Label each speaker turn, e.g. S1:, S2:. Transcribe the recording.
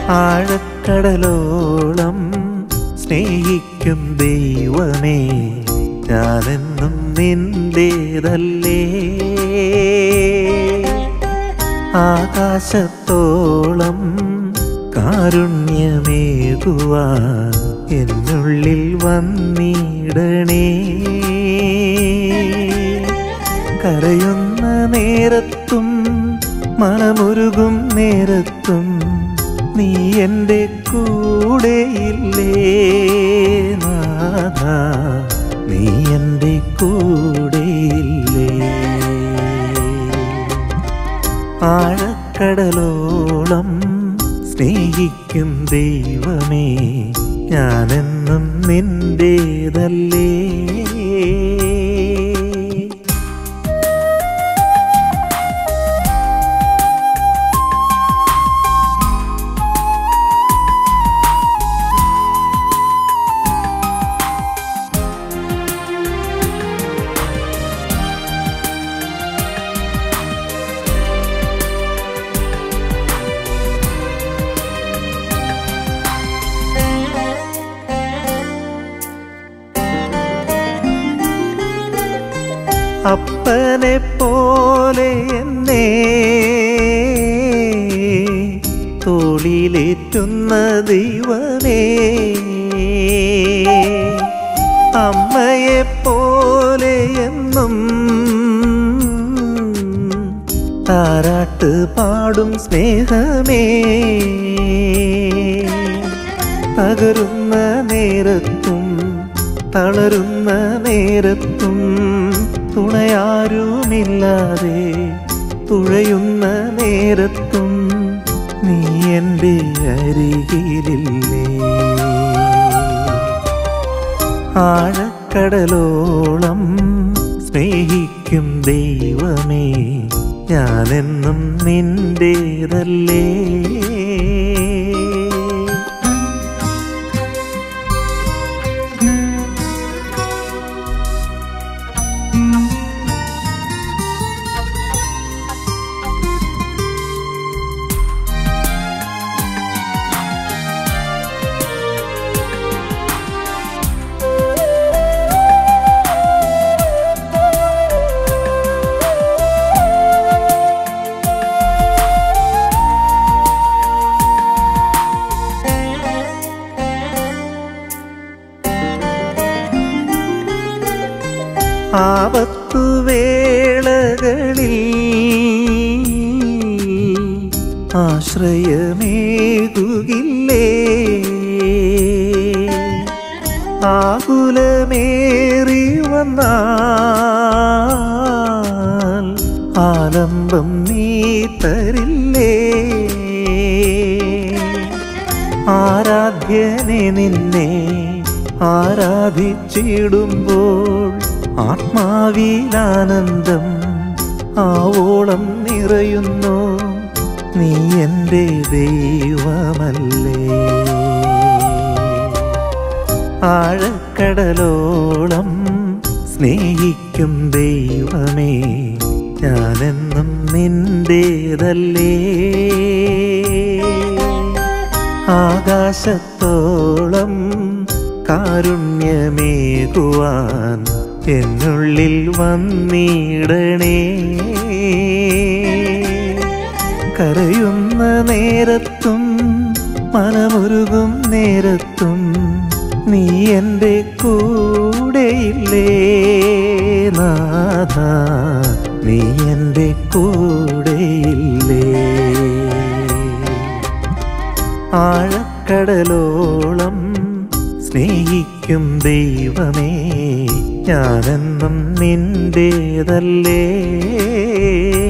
S1: ആഴക്കടലോളം സ്നേഹിക്കും ദൈവമേ ഞാനെന്നും നിന്റേതല്ലേ ആകാശത്തോളം കാരുണ്യമേകുവാൻ എന്നുള്ളിൽ വന്നിടണേ കരയുന്ന നേരത്തും മനമുരുകും നേരത്തും നീ എൻ്റെ കൂടെയില്ലേ നാഥ നീ എൻ്റെ കൂടെയില്ലേ ആഴക്കടലോളം സ്നേഹിക്കും ദൈവമേ ഞാനെന്നും നിന്റേതല്ലേ അപ്പനെ പോലെ എന്നെ തോളിലേറ്റുന്ന ദൈവമേ അമ്മയെ പോലെ എന്നും താരാട്ട് പാടും സ്നേഹമേ തകരുന്ന നേരത്തും തളരുന്ന നേരത്തും തുണയാരുമില്ലാതെ തുഴയുന്ന നേരത്തും നീ എൻ്റെ അരികിലില്ലേ ആഴക്കടലോളം സ്നേഹിക്കും ദൈവമേ ഞാനെന്നും നിന്റേതല്ലേ ആപത്തു വേളകളിൽ ആശ്രയമേകുകില്ലേ ആകുലമേറി വന്നാൽ ആലംബം നീ തരില്ലേ ആരാധ്യനെ നിന്നെ ആരാധിച്ചിടുമ്പോൾ ആത്മാവിലാനന്ദം ആവോളം നിറയുന്നു നീ എൻ്റെ ദൈവമല്ലേ ആഴക്കടലോളം സ്നേഹിക്കും ദൈവമേ ഞാനെന്നും നിന്റേതല്ലേ ആകാശത്തോളം കാരുണ്യമേകുവാൻ എന്നുള്ളിൽ വന്നിടണേ കരയുന്ന നേരത്തും മനമുരുകും നേരത്തും നീ എൻ്റെ കൂടെയില്ലേ നാഥ നീ എൻ്റെ കൂടെയില്ലേ ആഴക്കടലോളം സ്നേഹിക്കും ദൈവമേ ഞാനെന്നും നിന്റേതല്ലേ